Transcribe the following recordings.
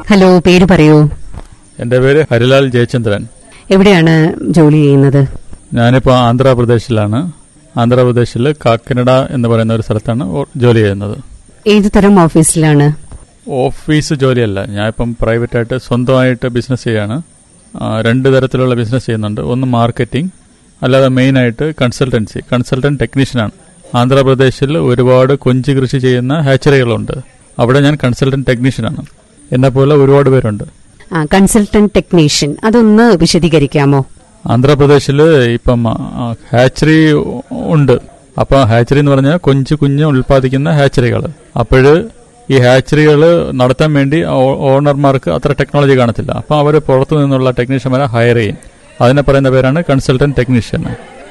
hello പേര് പറയൂ എൻ്റെ പേര് ഹരിലാൽ ജയചന്ദ്രൻ എവിടെയാണ് ജോലി ചെയ്യുന്നത് ഞാനിപ്പോൾ ആന്ധ്രാപ്രദേശിലാണ് ആന്ധ്രാപ്രദേശിൽ കാക്കനഡ എന്ന് പറയുന്ന ഒരു സ്ഥലത്താണ് ഓ- ജോലി ചെയ്യുന്നത് ഏത് തരം ഓഫീസിലാണ് ഓഫീസ് ജോലിയല്ല ഞാനിപ്പം പ്രൈവറ്റായിട്ട് സ്വന്തമായിട്ട് ബിസിനസ് ചെയ്യാണ് ആ, രണ്ട് തരത്തിലുള്ള ബിസിനസ് ചെയ്യുന്നുണ്ട് ഒന്ന് മാർക്കറ്റിംഗ് അല്ലാതെ മെയിനായിട്ട് കൺസൾട്ടൻസി കൺസൾട്ടന്റ് ടെക്നീഷ്യനാണ് ആന്ധ്രാപ്രദേശിൽ ഒരുപാട് കൊഞ്ച് കൃഷി ചെയ്യുന്ന ഹാച്ചറികളുണ്ട് അവിടെ ഞാൻ കൺസൾട്ടന്റ് ടെക്നീഷ്യനാണ് എന്നെ പോലെ ഒരുപാട് പേരുണ്ട് ആ, കൺസൾട്ടന്റ് ടെക്നീഷ്യൻ അതൊന്ന് വിശദീകരിക്കാമോ ആന്ധ്രാപ്രദേശിൽ ഇപ്പം ആ, ഹാച്ചറി ഉണ്ട് അപ്പൊ ഹാച്ചറി എന്ന് പറഞ്ഞാൽ കൊഞ്ച് കുഞ്ഞ് ഉൽപ്പാദിക്കുന്ന ഹാച്ചറികൾ അപ്പോഴ് ഈ ഹാച്ചറികൾ നടത്താൻ വേണ്ടി ഓ- ഓണർമാർക്ക് അത്ര ടെക്നോളജി കാണത്തില്ല അപ്പൊ അവർ പുറത്തു നിന്നുള്ള ടെക്നീഷ്യന്മാരെ ഹയർ ചെയ്യും അതിനെ പറയുന്ന പേരാണ് കൺസൾട്ടന്റ് ടെക്നീഷ്യൻ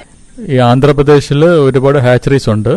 ഈ ആന്ധ്രാപ്രദേശിൽ ഒരുപാട് ഹാച്ചറീസ് ഉണ്ട്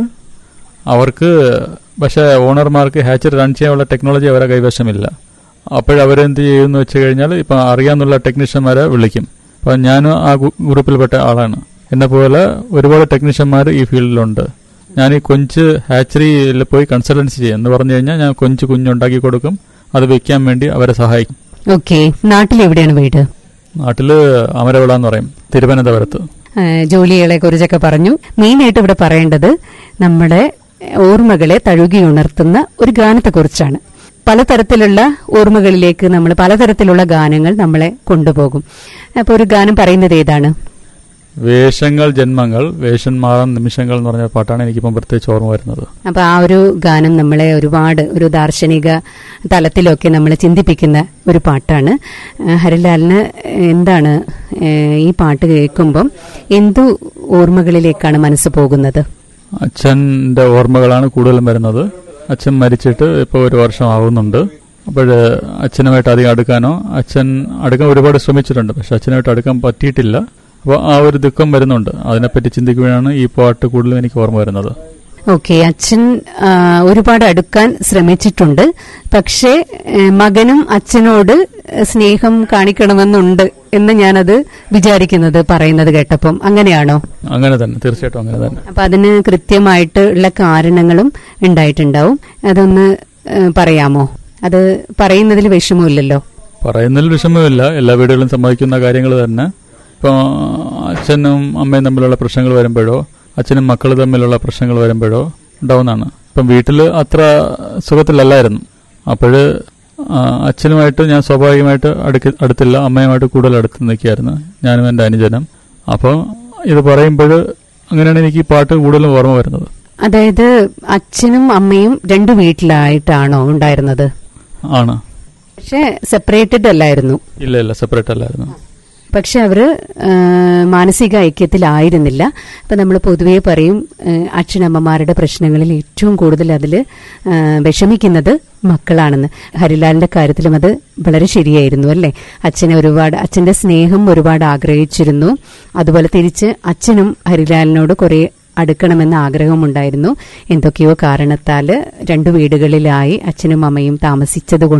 അവർക്ക് പക്ഷേ ഓണർമാർക്ക് ഹാച്ചറി റൺ ചെയ്യാനുള്ള ടെക്നോളജി അവരെ കൈവശമില്ല അപ്പോഴവരെന്ത് ചെയ്യുമെന്ന് വെച്ച് കഴിഞ്ഞാൽ ഇപ്പം അറിയാന്നുള്ള ടെക്നീഷ്യന്മാരെ വിളിക്കും അപ്പം ഞാനും ആ ഗു- ഗ്രൂപ്പിൽപ്പെട്ട ആളാണ് എന്നെ പോലെ ഒരുപാട് ടെക്നീഷ്യന്മാർ ഈ ഫീൽഡിലുണ്ട് ഞാൻ ഈ കൊഞ്ച് ഹാച്ചറിയിൽ പോയി കൺസൾട്ടൻസി ചെയ്യും എന്ന് പറഞ്ഞു കഴിഞ്ഞാൽ ഞാൻ കൊഞ്ച് കുഞ്ഞുണ്ടാക്കി കൊടുക്കും അത് വിൽക്കാൻ വേണ്ടി അവരെ സഹായിക്കും ഓക്കെ നാട്ടിൽ എവിടെയാണ് വീട് നാട്ടിൽ അമരവിള എന്ന് പറയും തിരുവനന്തപുരത്ത് ആ, ജോലികളെ കുറിച്ചൊക്കെ പറഞ്ഞു മെയിനായിട്ട് ഇവിടെ പറയേണ്ടത് നമ്മുടെ ഓർമ്മകളെ തഴുകി ഉണർത്തുന്ന ഒരു ഗാനത്തെക്കുറിച്ചാണ് പലതരത്തിലുള്ള ഓർമ്മകളിലേക്ക് നമ്മൾ പലതരത്തിലുള്ള ഗാനങ്ങൾ നമ്മളെ കൊണ്ടുപോകും അപ്പോൾ ഒരു ഗാനം പറയുന്നത് ഏതാണ് വേഷങ്ങൾ ജന്മങ്ങൾ വേഷം മാറാൻ നിമിഷങ്ങൾ എന്ന് പറഞ്ഞ പാട്ടാണ് എനിക്കിപ്പം പ്രത്യേകിച്ച് ഓർമ്മ വരുന്നത് അപ്പൊ ആ ഒരു ഗാനം നമ്മളെ ഒരുപാട് ഒരു ദാർശനിക തലത്തിലൊക്കെ നമ്മളെ ചിന്തിപ്പിക്കുന്ന ഒരു പാട്ടാണ് ആ, ഹരിലാലിന് എന്താണ് ഏ, ഈ പാട്ട് കേൾക്കുമ്പം എന്തു ഓർമ്മകളിലേക്കാണ് മനസ്സ് പോകുന്നത് അച്ഛൻ്റെ ഓർമ്മകളാണ് കൂടുതലും വരുന്നത് അച്ഛൻ മരിച്ചിട്ട് ഇപ്പോൾ ഒരു വർഷം ആവുന്നുണ്ട് അപ്പോൾ അച്ഛനുമായിട്ട് അധികം അടുക്കാനോ അച്ഛൻ അടുക്കാൻ ഒരുപാട് ശ്രമിച്ചിട്ടുണ്ട് പക്ഷെ അച്ഛനുമായിട്ട് അടുക്കാൻ പറ്റിയിട്ടില്ല അപ്പോൾ ആ ഒരു ദുഃഖം വരുന്നുണ്ട് അതിനെപ്പറ്റി ചിന്തിക്കുമ്പോഴാണ് ഈ പാട്ട് കൂടുതലും എനിക്ക് ഓർമ്മ വരുന്നത് ഓക്കെ അച്ഛൻ ആ, ഒരുപാട് അടുക്കാൻ ശ്രമിച്ചിട്ടുണ്ട് പക്ഷേ ഏ, മകനും അച്ഛനോട് സ്നേഹം കാണിക്കണമെന്നുണ്ട് എന്ന് ഞാനത് വിചാരിക്കുന്നത് പറയുന്നത് കേട്ടപ്പം അങ്ങനെയാണോ അങ്ങനെ തന്നെ തീർച്ചയായിട്ടും അങ്ങനെ തന്നെ അപ്പൊ അതിന് കൃത്യമായിട്ട് ഉള്ള കാരണങ്ങളും ഉണ്ടായിട്ടുണ്ടാവും അതൊന്ന് ഏ, പറയാമോ അത് പറയുന്നതിൽ വിഷമമില്ലല്ലോ പറയുന്നതിൽ വിഷമമില്ല എല്ലാ വീടുകളിലും സംഭവിക്കുന്ന കാര്യങ്ങൾ തന്നെ ഇപ്പോൾ അച്ഛനും അമ്മയും തമ്മിലുള്ള പ്രശ്നങ്ങൾ വരുമ്പോഴോ അച്ഛനും മക്കൾ തമ്മിലുള്ള പ്രശ്നങ്ങൾ വരുമ്പോഴോ ഉണ്ടാവുന്നതാണ് ഇപ്പം വീട്ടിൽ അത്ര സുഖത്തിലല്ലായിരുന്നു അപ്പോൾ അച്ഛനുമായിട്ട് ഞാൻ സ്വാഭാവികമായിട്ട് അടുക്ക അടുത്തില്ല അമ്മയുമായിട്ട് കൂടുതൽ അടുത്ത് നിൽക്കുകയായിരുന്നു ഞാനും എൻ്റെ അനുജനും അപ്പോൾ ഇത് പറയുമ്പോൾ അങ്ങനെയാണ് എനിക്ക് ഈ പാട്ട് കൂടുതലും ഓർമ്മ വരുന്നത് അതായത് അച്ഛനും അമ്മയും രണ്ടു വീട്ടിലായിട്ടാണോ ഉണ്ടായിരുന്നത് ആണ് പക്ഷെ സെപ്പറേറ്റഡ് അല്ലായിരുന്നു ഇല്ല ഇല്ല സെപ്പറേറ്റ് അല്ലായിരുന്നു പക്ഷെ അവര് ആ, മാനസിക ഐക്യത്തിലായിരുന്നില്ല അപ്പൊ നമ്മൾ പൊതുവേ പറയും ആ, അച്ഛനമ്മമാരുടെ പ്രശ്നങ്ങളിൽ ഏറ്റവും കൂടുതൽ അതിൽ വിഷമിക്കുന്നത് മക്കളാണെന്ന് ഹരിലാലിന്റെ കാര്യത്തിലും അത് വളരെ ശരിയായിരുന്നു അല്ലേ അച്ഛനെ ഒരുപാട് അച്ഛന്റെ സ്നേഹം ഒരുപാട് ആഗ്രഹിച്ചിരുന്നു അതുപോലെ തിരിച്ച് അച്ഛനും ഹരിലാലിനോട് കുറെ അടുക്കണമെന്ന ആഗ്രഹമുണ്ടായിരുന്നു എന്തൊക്കെയോ കാരണത്താൽ രണ്ടു വീടുകളിലായി അച്ഛനും അമ്മയും താമസിച്ചതുകൊണ്ട്